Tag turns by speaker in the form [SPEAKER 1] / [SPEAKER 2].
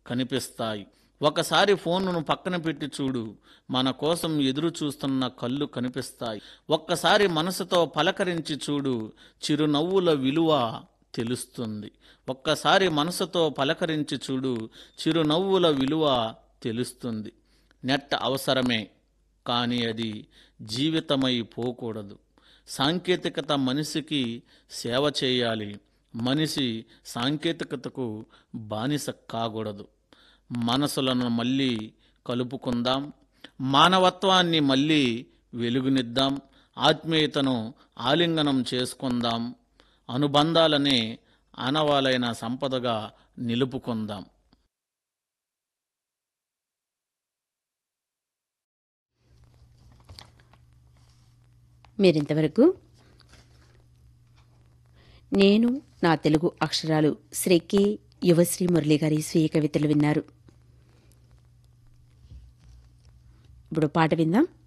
[SPEAKER 1] కనిపిస్తాయి ఒకసారి ఫోనును పక్కన పెట్టి చూడు మన కోసం ఎదురు చూస్తున్న కళ్ళు కనిపిస్తాయి ఒక్కసారి మనసుతో పలకరించి చూడు చిరునవ్వుల విలువ తెలుస్తుంది ఒక్కసారి మనసుతో పలకరించి చూడు చిరునవ్వుల విలువ తెలుస్తుంది నెట్ అవసరమే కానీ అది జీవితమై పోకూడదు సాంకేతికత మనిషికి సేవ చేయాలి మనిషి సాంకేతికతకు బానిస కాకూడదు మనసులను మళ్ళీ కలుపుకుందాం మానవత్వాన్ని మళ్ళీ వెలుగునిద్దాం ఆత్మీయతను ఆలింగనం చేసుకుందాం అనుబంధాలనే ఆనవాలైన సంపదగా నిలుపుకుందాం
[SPEAKER 2] మీరింతవరకు నేను నా తెలుగు అక్షరాలు శ్రీ కె యువశ్రీ మురళి గారి స్వీయ కవితలు విన్నారు ఇప్పుడు పాట విందాం